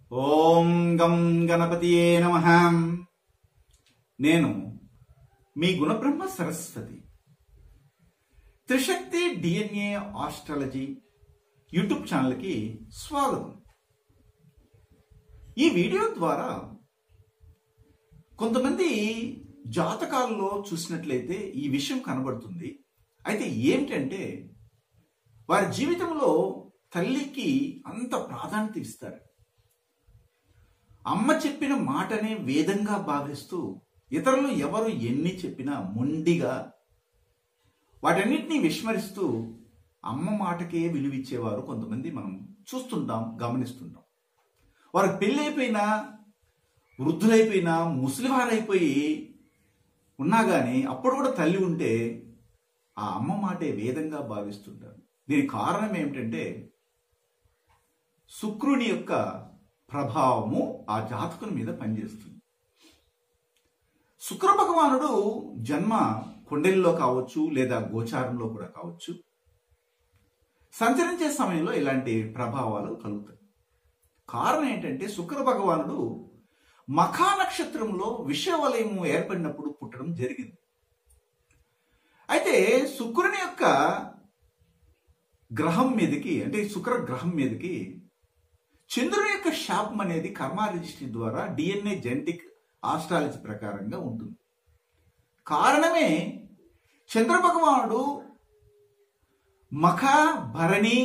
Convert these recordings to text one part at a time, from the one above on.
ఓం గం గణపతియే నమ నేను మీ Gunabrahma Saraswati Trishakti DNA astrology YouTube ఛానల్కి స్వాగతం ఈ వీడియో ద్వారా కొంతమంది జాతకాల్లో చూసినట్లయితే ఈ విషయం కనబడుతుంది అయితే ఏమిటంటే వారి జీవితంలో తల్లికి అంత ప్రాధాన్యత ఇస్తారు అమ్మ చెప్పిన మాటనే వేదంగా భావిస్తూ ఇతరులు ఎవరు ఎన్ని చెప్పినా మొండిగా వాటన్నిటినీ విస్మరిస్తూ అమ్మ మాటకే విలువిచ్చేవారు కొంతమంది మనం చూస్తుంటాం గమనిస్తుంటాం వారికి పెళ్ళైపోయినా వృద్ధులైపోయినా ముసలివారైపోయి ఉన్నా కానీ అప్పుడు కూడా తల్లి ఉంటే ఆ అమ్మ మాటే వేదంగా భావిస్తుంటారు దీనికి కారణం ఏమిటంటే శుక్రుని యొక్క ప్రభావము ఆ జాతకుని మీద పనిచేస్తుంది శుక్ర భగవానుడు జన్మ కొండలిలో కావచ్చు లేదా గోచారంలో కూడా కావచ్చు సంచరించే సమయంలో ఇలాంటి ప్రభావాలు కలుగుతాయి కారణం ఏంటంటే శుక్ర భగవానుడు మఖా నక్షత్రంలో విషవలయము ఏర్పడినప్పుడు పుట్టడం జరిగింది అయితే శుక్రుని యొక్క గ్రహం మీదకి అంటే శుక్ర గ్రహం మీదకి చంద్రుని యొక్క శాపం అనేది కర్మ రిజిస్ట్రీ ద్వారా డిఎన్ఏ జెనెటిక్ ఆస్ట్రాలజీ ప్రకారంగా ఉంటుంది కారణమే చంద్ర భగవానుడు మఖ భరణి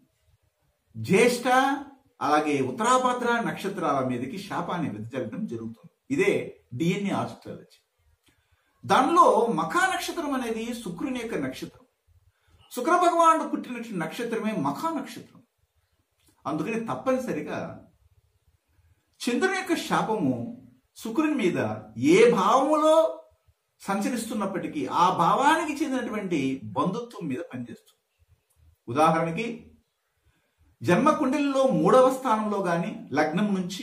జ్యేష్ఠ అలాగే ఉత్తరాభద్ర నక్షత్రాల మీదకి శాపాన్ని వెదజల్లడం జరుగుతుంది ఇదే డిఎన్ఏ ఆస్ట్రాలజీ దానిలో మఖా నక్షత్రం అనేది శుక్రుని యొక్క నక్షత్రం శుక్ర భగవానుడు పుట్టిన నక్షత్రమే మఖా నక్షత్రం అందుకని తప్పనిసరిగా చంద్రుని యొక్క శాపము శుక్రుని మీద ఏ భావములో సంచరిస్తున్నప్పటికీ ఆ భావానికి చెందినటువంటి బంధుత్వం మీద పనిచేస్తుంది ఉదాహరణకి జన్మ కుండలిలో మూడవ స్థానంలో కానీ లగ్నం నుంచి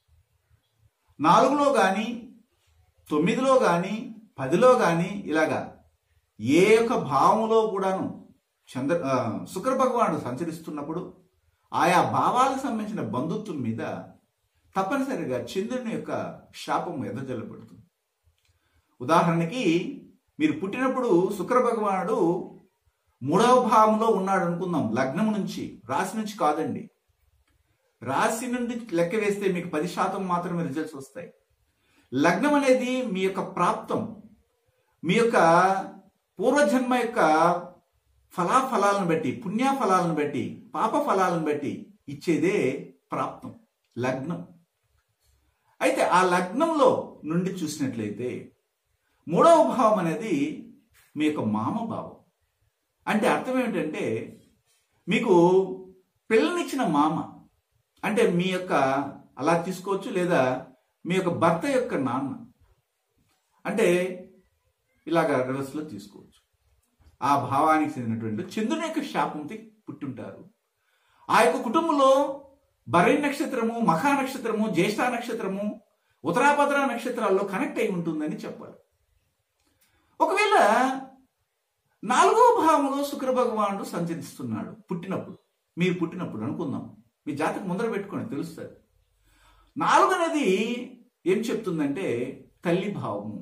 నాలుగులో కానీ తొమ్మిదిలో కానీ పదిలో కానీ ఇలాగా ఏ యొక్క భావములో కూడాను చంద్ర ఆ, శుక్ర భగవానుడు సంచరిస్తున్నప్పుడు ఆయా భావాలకు సంబంధించిన బంధుత్వం మీద తప్పనిసరిగా చంద్రుని యొక్క శాపం ఎదజల్లబడుతుంది ఉదాహరణకి మీరు పుట్టినప్పుడు శుక్ర భగవానుడు మూడవ భావంలో ఉన్నాడు అనుకుందాం లగ్నం నుంచి రాశి నుంచి కాదండి రాశి నుండి లెక్క వేస్తే మీకు పది శాతం మాత్రమే రిజల్ట్స్ వస్తాయి లగ్నం అనేది మీ యొక్క ప్రాప్తం మీ యొక్క పూర్వజన్మ యొక్క ఫలాఫలాలను బట్టి పుణ్యఫలాలను బట్టి పాప ఫలాలను బట్టి ఇచ్చేదే ప్రాప్తం లగ్నం అయితే ఆ లగ్నంలో నుండి చూసినట్లయితే మూడవ భావం అనేది మీ యొక్క మామ భావం అంటే అర్థం ఏమిటంటే మీకు పిల్లనిచ్చిన మామ అంటే మీ యొక్క అలా తీసుకోవచ్చు లేదా మీ యొక్క భర్త యొక్క నాన్న అంటే ఇలాగ రివర్స్లో తీసుకోవచ్చు ఆ భావానికి చెందినటువంటి చంద్రుని యొక్క శాపంతో పుట్టుంటారు ఆ యొక్క కుటుంబంలో భరణి నక్షత్రము మఖా నక్షత్రము జ్యేష్ఠ నక్షత్రము ఉత్తరాభద్ర నక్షత్రాల్లో కనెక్ట్ అయి ఉంటుందని చెప్పాలి ఒకవేళ నాలుగో భావంలో శుక్ర భగవానుడు సంచరిస్తున్నాడు పుట్టినప్పుడు మీరు పుట్టినప్పుడు అనుకుందాం మీ జాతకు ముందర పెట్టుకోండి తెలుస్తుంది నాలుగు అనేది ఏం చెప్తుందంటే తల్లి భావము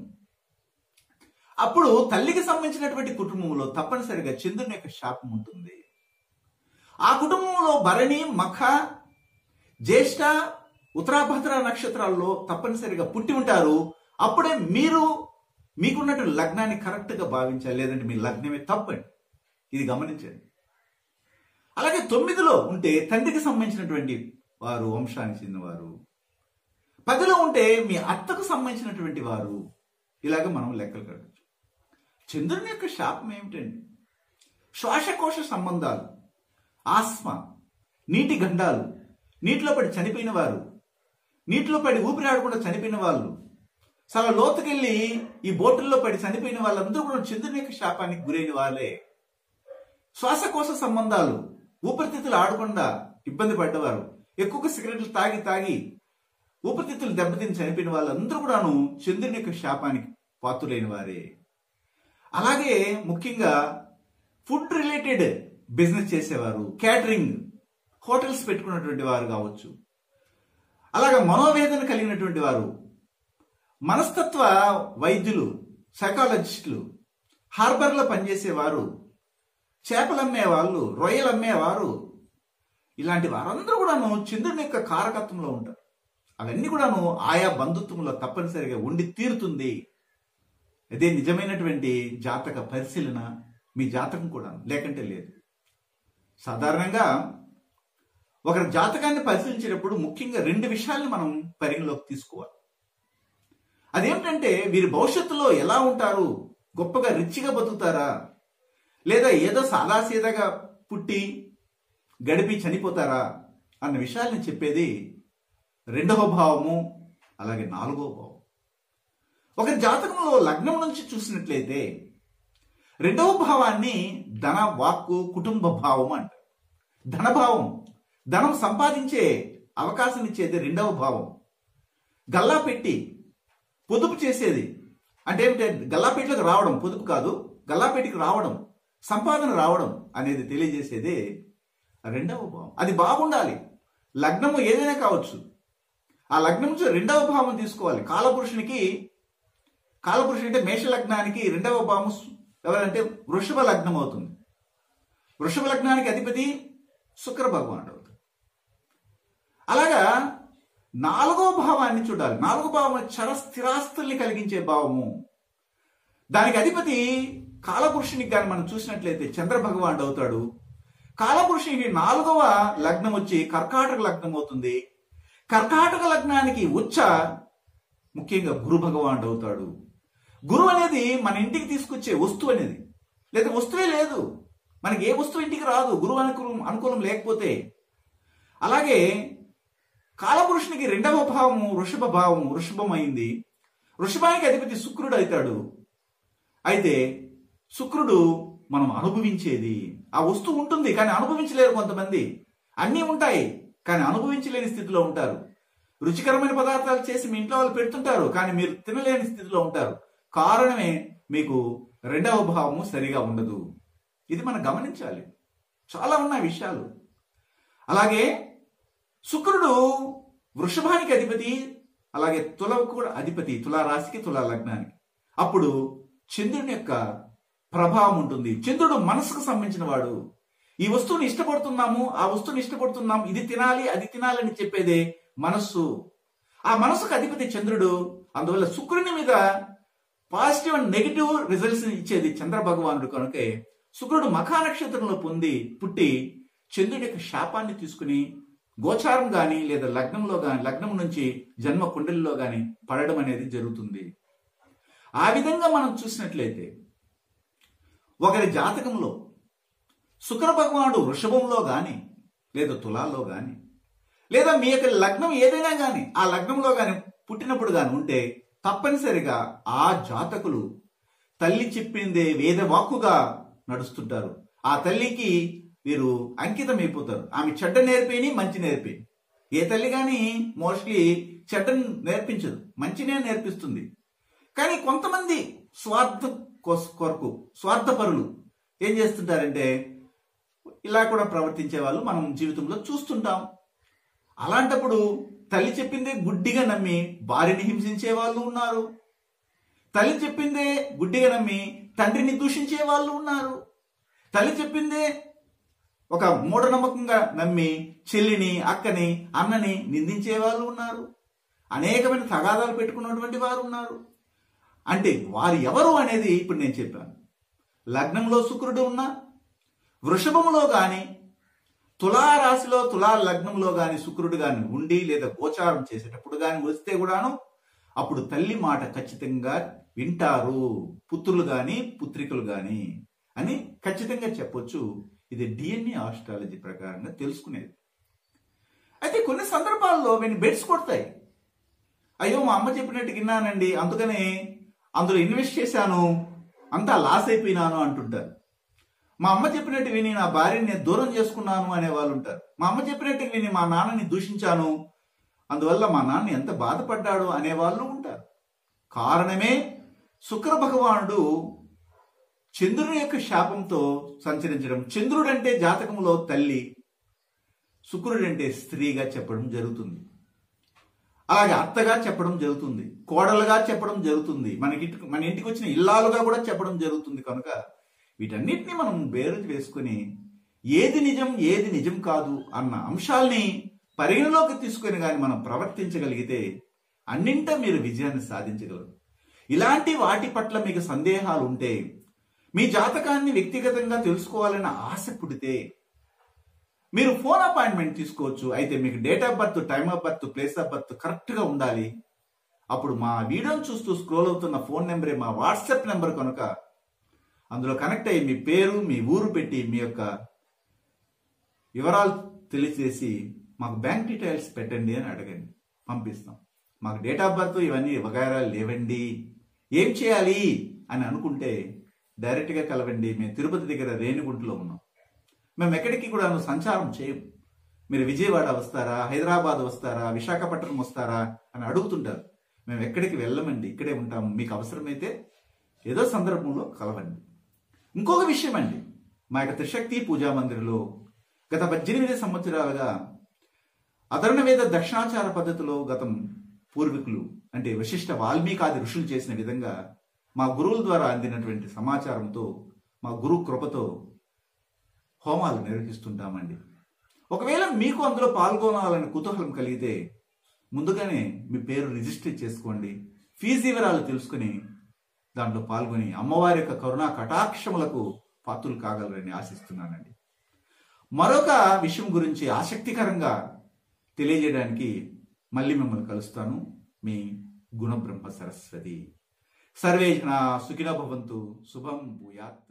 అప్పుడు తల్లికి సంబంధించినటువంటి కుటుంబంలో తప్పనిసరిగా చంద్రుని యొక్క శాపం ఉంటుంది ఆ కుటుంబంలో భరణి మఖ జ్యేష్ఠ ఉత్తరాభద్ర నక్షత్రాల్లో తప్పనిసరిగా పుట్టి ఉంటారు అప్పుడే మీరు మీకున్నట్టు లగ్నాన్ని కరెక్ట్గా భావించాలి లేదంటే మీ లగ్నమే తప్పండి ఇది గమనించండి అలాగే తొమ్మిదిలో ఉంటే తండ్రికి సంబంధించినటువంటి వారు వంశానికి చెందినవారు పదిలో ఉంటే మీ అత్తకు సంబంధించినటువంటి వారు ఇలాగ మనం లెక్కలు కట్టచ్చు చంద్రుని యొక్క శాపం ఏమిటండి శ్వాసకోశ సంబంధాలు ఆస్మా నీటి గండాలు నీటిలో పడి చనిపోయిన వారు నీటిలో పడి ఊపిరాడకుండా చనిపోయిన వాళ్ళు చాలా లోతుకెళ్ళి ఈ బోటుల్లో పడి చనిపోయిన వాళ్ళందరూ కూడా చంద్రుని యొక్క శాపానికి గురైన వాళ్ళే శ్వాసకోశ సంబంధాలు ఊపిరితిత్తులు ఆడకుండా ఇబ్బంది పడ్డవారు ఎక్కువగా సిగరెట్లు తాగి తాగి ఊపిరితిత్తులు దెబ్బతిని చనిపోయిన వాళ్ళందరూ కూడాను చంద్రుని యొక్క శాపానికి పాత్రులైన వారే అలాగే ముఖ్యంగా ఫుడ్ రిలేటెడ్ బిజినెస్ చేసేవారు క్యాటరింగ్ హోటల్స్ పెట్టుకున్నటువంటి వారు కావచ్చు అలాగా మనోవేదన కలిగినటువంటి వారు మనస్తత్వ వైద్యులు సైకాలజిస్టులు హార్బర్లో పనిచేసేవారు చేపలు అమ్మేవాళ్ళు రొయ్యలు అమ్మేవారు ఇలాంటి వారందరూ కూడాను చంద్రుని యొక్క కారకత్వంలో ఉంటారు అవన్నీ కూడాను ఆయా బంధుత్వంలో తప్పనిసరిగా ఉండి తీరుతుంది అదే నిజమైనటువంటి జాతక పరిశీలన మీ జాతకం కూడా లేకంటే లేదు సాధారణంగా ఒకరి జాతకాన్ని పరిశీలించేటప్పుడు ముఖ్యంగా రెండు విషయాల్ని మనం పరిగణలోకి తీసుకోవాలి అదేమిటంటే వీరి భవిష్యత్తులో ఎలా ఉంటారు గొప్పగా రిచ్గా బతుకుతారా లేదా ఏదో సాదాసీదాగా పుట్టి గడిపి చనిపోతారా అన్న విషయాల్ని చెప్పేది రెండవ భావము అలాగే నాలుగవ భావం ఒకరి జాతకంలో లగ్నం నుంచి చూసినట్లయితే రెండవ భావాన్ని ధన వాక్కు కుటుంబ భావం అంటారు ధనభావం ధనం సంపాదించే అవకాశం ఇచ్చేది రెండవ భావం గల్లా పెట్టి పొదుపు చేసేది అంటే ఏమిటంటే గల్లాపెట్టికి రావడం పొదుపు కాదు గల్లాపెట్టికి రావడం సంపాదన రావడం అనేది తెలియజేసేదే రెండవ భావం అది బాగుండాలి లగ్నము ఏదైనా కావచ్చు ఆ లగ్నం నుంచి రెండవ భావం తీసుకోవాలి కాలపురుషునికి కాలపురుషుడు అంటే మేష లగ్నానికి రెండవ భావం ఎవరంటే వృషభ లగ్నం అవుతుంది వృషభ లగ్నానికి అధిపతి శుక్ర భగవానుడు అవుతుంది అలాగా నాలుగో భావాన్ని చూడాలి నాలుగో భావం చర స్థిరాస్తుల్ని కలిగించే భావము దానికి అధిపతి కాలపురుషునికి కానీ మనం చూసినట్లయితే చంద్ర భగవానుడు అవుతాడు కాలపురుషునికి నాలుగవ లగ్నం వచ్చి కర్కాటక లగ్నం అవుతుంది కర్కాటక లగ్నానికి ఉచ్చ ముఖ్యంగా గురు భగవానుడు అవుతాడు గురువు అనేది మన ఇంటికి తీసుకొచ్చే వస్తువు అనేది లేదా వస్తువే లేదు మనకి ఏ వస్తువు ఇంటికి రాదు గురువు అనుకూలం అనుకూలం లేకపోతే అలాగే కాలపురుషునికి రెండవ భావము వృషభ భావము వృషభం అయింది వృషభానికి అధిపతి శుక్రుడు అవుతాడు అయితే శుక్రుడు మనం అనుభవించేది ఆ వస్తువు ఉంటుంది కానీ అనుభవించలేరు కొంతమంది అన్నీ ఉంటాయి కానీ అనుభవించలేని స్థితిలో ఉంటారు రుచికరమైన పదార్థాలు చేసి మీ ఇంట్లో వాళ్ళు పెడుతుంటారు కానీ మీరు తినలేని స్థితిలో ఉంటారు కారణమే మీకు రెండవ భావము సరిగా ఉండదు ఇది మనం గమనించాలి చాలా ఉన్నాయి విషయాలు అలాగే శుక్రుడు వృషభానికి అధిపతి అలాగే తులకు కూడా అధిపతి తులా రాశికి తులా లగ్నానికి అప్పుడు చంద్రుని యొక్క ప్రభావం ఉంటుంది చంద్రుడు మనసుకు సంబంధించిన వాడు ఈ వస్తువుని ఇష్టపడుతున్నాము ఆ వస్తువుని ఇష్టపడుతున్నాం ఇది తినాలి అది తినాలని చెప్పేదే మనస్సు ఆ మనసుకు అధిపతి చంద్రుడు అందువల్ల శుక్రుని మీద పాజిటివ్ అండ్ నెగిటివ్ రిజల్ట్స్ ఇచ్చేది చంద్ర భగవానుడు కనుకే శుక్రుడు మఖా నక్షత్రంలో పొంది పుట్టి చంద్రుడి యొక్క శాపాన్ని తీసుకుని గోచారం గాని లేదా లగ్నంలో గాని లగ్నం నుంచి జన్మ కుండలిలో గాని పడడం అనేది జరుగుతుంది ఆ విధంగా మనం చూసినట్లయితే ఒకరి జాతకంలో శుక్ర భగవానుడు వృషభంలో గాని లేదా తులాల్లో గాని లేదా మీ యొక్క లగ్నం ఏదైనా గాని ఆ లగ్నంలో గాని పుట్టినప్పుడు గాని ఉంటే తప్పనిసరిగా ఆ జాతకులు తల్లి చెప్పిందే వేదవాక్కుగా నడుస్తుంటారు ఆ తల్లికి వీరు అంకితం అయిపోతారు ఆమె చెడ్డ నేర్పేని మంచి నేర్పే ఏ తల్లి కానీ మోస్ట్లీ చెడ్డ నేర్పించదు మంచినే నేర్పిస్తుంది కానీ కొంతమంది స్వార్థ కోస- కొరకు స్వార్థపరులు ఏం చేస్తుంటారంటే ఇలా కూడా ప్రవర్తించే వాళ్ళు మనం జీవితంలో చూస్తుంటాం అలాంటప్పుడు తల్లి చెప్పిందే గుడ్డిగా నమ్మి భార్యని హింసించే వాళ్ళు ఉన్నారు తల్లి చెప్పిందే గుడ్డిగా నమ్మి తండ్రిని దూషించే వాళ్ళు ఉన్నారు తల్లి చెప్పిందే ఒక మూఢనమ్మకంగా నమ్మి చెల్లిని అక్కని అన్నని నిందించే వాళ్ళు ఉన్నారు అనేకమైన తగాదాలు పెట్టుకున్నటువంటి వారు ఉన్నారు అంటే వారు ఎవరు అనేది ఇప్పుడు నేను చెప్పాను లగ్నంలో శుక్రుడు ఉన్నా వృషభములో గాని తులా రాశిలో తులా లగ్నంలో గాని శుక్రుడు గాని ఉండి లేదా గోచారం చేసేటప్పుడు గాని వస్తే కూడాను అప్పుడు తల్లి మాట ఖచ్చితంగా వింటారు పుత్రులు గాని పుత్రికలు గాని అని ఖచ్చితంగా చెప్పొచ్చు ఇది డిఎన్ఏ ఆస్ట్రాలజీ ప్రకారంగా తెలుసుకునేది అయితే కొన్ని సందర్భాల్లో వీని బెడ్స్ కొడతాయి అయ్యో మా అమ్మ చెప్పినట్టు విన్నానండి అందుకనే అందులో ఇన్వెస్ట్ చేశాను అంతా లాస్ అయిపోయినాను అంటుంటారు మా అమ్మ చెప్పినట్టు విని నా భార్యని నేను దూరం చేసుకున్నాను అనే వాళ్ళు ఉంటారు మా అమ్మ చెప్పినట్టు విని మా నాన్నని దూషించాను అందువల్ల మా నాన్న ఎంత బాధపడ్డాడు అనే వాళ్ళు ఉంటారు కారణమే శుక్ర భగవానుడు చంద్రుని యొక్క శాపంతో సంచరించడం చంద్రుడు అంటే జాతకంలో తల్లి శుక్రుడు అంటే స్త్రీగా చెప్పడం జరుగుతుంది అలాగే అత్తగా చెప్పడం జరుగుతుంది కోడలుగా చెప్పడం జరుగుతుంది మనకి మన ఇంటికి వచ్చిన ఇల్లాలుగా కూడా చెప్పడం జరుగుతుంది కనుక వీటన్నిటిని మనం బేరు వేసుకుని ఏది నిజం ఏది నిజం కాదు అన్న అంశాల్ని పరిగణలోకి తీసుకొని కానీ మనం ప్రవర్తించగలిగితే అన్నింట మీరు విజయాన్ని సాధించగలరు ఇలాంటి వాటి పట్ల మీకు సందేహాలు ఉంటే మీ జాతకాన్ని వ్యక్తిగతంగా తెలుసుకోవాలన్న ఆశ పుడితే మీరు ఫోన్ అపాయింట్మెంట్ తీసుకోవచ్చు అయితే మీకు date of birth time of birth place of birth కరెక్ట్గా ఉండాలి అప్పుడు మా వీడియోని చూస్తూ స్క్రోల్ అవుతున్న ఫోన్ నెంబరే మా వాట్సాప్ నెంబర్ కనుక అందులో కనెక్ట్ అయ్యి మీ పేరు మీ ఊరు పెట్టి మీ యొక్క వివరాలు తెలియజేసి మాకు బ్యాంక్ డీటెయిల్స్ పెట్టండి అని అడగండి పంపిస్తాం మాకు డేట్ ఆఫ్ బర్త్ ఇవన్నీ వగైరాలు లేవండి ఏం చేయాలి అని అనుకుంటే డైరెక్ట్గా కలవండి మేము తిరుపతి దగ్గర రేణిగుంటలో ఉన్నాం మేము ఎక్కడికి కూడా సంచారం చేయం మీరు విజయవాడ వస్తారా హైదరాబాద్ వస్తారా విశాఖపట్నం వస్తారా అని అడుగుతుంటారు మేము ఎక్కడికి వెళ్ళమండి ఇక్కడే ఉంటాము మీకు అవసరమైతే ఏదో సందర్భంలో కలవండి ఇంకొక విషయం అండి మా యొక్క త్రిశక్తి పూజా మందిరంలో గత పద్దెనిమిది సంవత్సరాలుగా అధర్ణ వేద దక్షిణాచార పద్ధతిలో గతం పూర్వీకులు అంటే వశిష్ఠ వాల్మీకాది ఋషులు చేసిన విధంగా మా గురువుల ద్వారా అందినటువంటి సమాచారంతో మా గురు కృపతో హోమాలు నిర్వహిస్తుంటామండి ఒకవేళ మీకు అందులో పాల్గొనాలని కుతూహలం కలిగితే ముందుగానే మీ పేరు రిజిస్టర్ చేసుకోండి ఫీజు వివరాలు తెలుసుకుని దాంట్లో పాల్గొని అమ్మవారి యొక్క కరుణా కటాక్షములకు పాత్రులు కాగలరని ఆశిస్తున్నానండి మరొక విషయం గురించి ఆసక్తికరంగా తెలియజేయడానికి మళ్ళీ మిమ్మల్ని కలుస్తాను మీ గుణబ్రహ్మ సరస్వతి సర్వే జన సుఖినో భవంతు శుభం భూయాత్